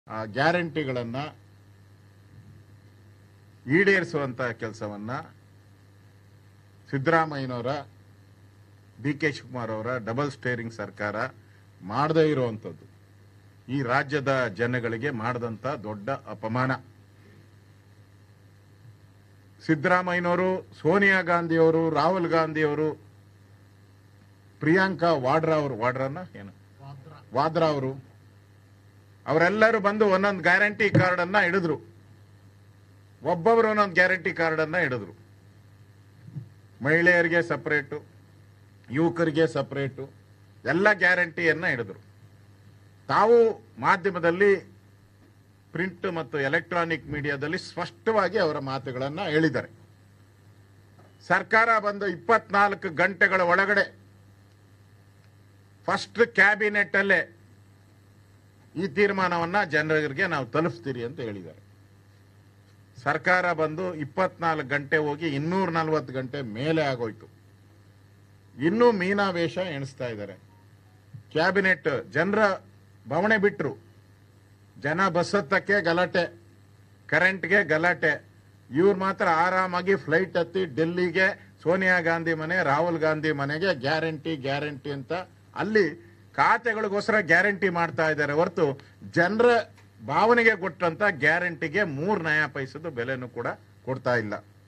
ಆ ಗ್ಯಾರಂಟಿಗಳನ್ನ ಈಡೇರಿಸುವಂತ ಕೆಲಸವನ್ನ ಸಿದ್ದರಾಮಯ್ಯನವರ ಡಿ ಕೆ ಶಿವಕುಮಾರ್ ಅವರ ಡಬಲ್ ಸ್ಟೇರಿಂಗ್ ಸರ್ಕಾರ ಮಾಡದೇ ಇರುವಂಥದ್ದು ಈ ರಾಜ್ಯದ ಜನಗಳಿಗೆ ಮಾಡಿದಂತ ದೊಡ್ಡ ಅಪಮಾನ ಸಿದ್ದರಾಮಯ್ಯನವರು ಸೋನಿಯಾ ಗಾಂಧಿಯವರು ರಾಹುಲ್ ಗಾಂಧಿಯವರು ಪ್ರಿಯಾಂಕಾ ವಾಡ್ರಾ ಅವರು ವಾಡ್ರಾನ ಏನು ವಾದ್ರಾ ಅವರು ಅವರೆಲ್ಲರೂ ಬಂದು ಒಂದೊಂದು ಗ್ಯಾರಂಟಿ ಕಾರ್ಡ್ ಅನ್ನ ಹಿಡಿದ್ರು ಒಬ್ಬೊಬ್ರು ಒಂದೊಂದು ಗ್ಯಾರಂಟಿ ಕಾರ್ಡ್ ಅನ್ನ ಹಿಡಿದ್ರು ಮಹಿಳೆಯರಿಗೆ ಸಪರೇಟು ಯುವಕರಿಗೆ ಸಪರೇಟು ಎಲ್ಲ ಗ್ಯಾರಂಟಿಯನ್ನ ಹಿಡಿದ್ರು ತಾವು ಮಾಧ್ಯಮದಲ್ಲಿ ಪ್ರಿಂಟ್ ಮತ್ತು ಎಲೆಕ್ಟ್ರಾನಿಕ್ ಮೀಡಿಯಾದಲ್ಲಿ ಸ್ಪಷ್ಟವಾಗಿ ಅವರ ಮಾತುಗಳನ್ನ ಹೇಳಿದ್ದಾರೆ ಸರ್ಕಾರ ಬಂದು ಇಪ್ಪತ್ನಾಲ್ಕು ಗಂಟೆಗಳ ಒಳಗಡೆ ಫಸ್ಟ್ ಕ್ಯಾಬಿನೆಟ್ ಅಲ್ಲೇ ಈ ತೀರ್ಮಾನವನ್ನ ಜನರಿಗೆ ನಾವು ತಲುಪಿಸ್ತೀರಿ ಅಂತ ಹೇಳಿದ್ದಾರೆ ಸರ್ಕಾರ ಬಂದು ಇಪ್ಪತ್ನಾಲ್ಕು ಗಂಟೆ ಹೋಗಿ ಇನ್ನೂರ ನಲ್ವತ್ತು ಗಂಟೆ ಮೇಲೆ ಆಗೋಯ್ತು ಇನ್ನೂ ಮೀನಾವೇಶ ಎಣಿಸ್ತಾ ಇದ್ದಾರೆ ಕ್ಯಾಬಿನೆಟ್ ಜನರ ಬವಣೆ ಬಿಟ್ರು ಜನ ಬಸ್ ಹತ್ತಕ್ಕೆ ಗಲಾಟೆ ಕರೆಂಟ್ಗೆ ಗಲಾಟೆ ಇವ್ರು ಮಾತ್ರ ಆರಾಮಾಗಿ ಫ್ಲೈಟ್ ಹತ್ತಿ ಡೆಲ್ಲಿಗೆ ಸೋನಿಯಾ ಗಾಂಧಿ ಮನೆ ರಾಹುಲ್ ಗಾಂಧಿ ಮನೆಗೆ ಗ್ಯಾರಂಟಿ ಗ್ಯಾರಂಟಿ ಅಂತ ಅಲ್ಲಿ ಖಾತೆಗಳಿಗೋಸ್ಕರ ಗ್ಯಾರಂಟಿ ಮಾಡ್ತಾ ಇದ್ದಾರೆ ಹೊರತು ಜನರ ಭಾವನೆಗೆ ಕೊಟ್ಟಂತ ಗ್ಯಾರಂಟಿಗೆ ಮೂರ್ ನಯಾ ಪೈಸದ ಬೆಲೆನೂ ಕೂಡ ಕೊಡ್ತಾ ಇಲ್ಲ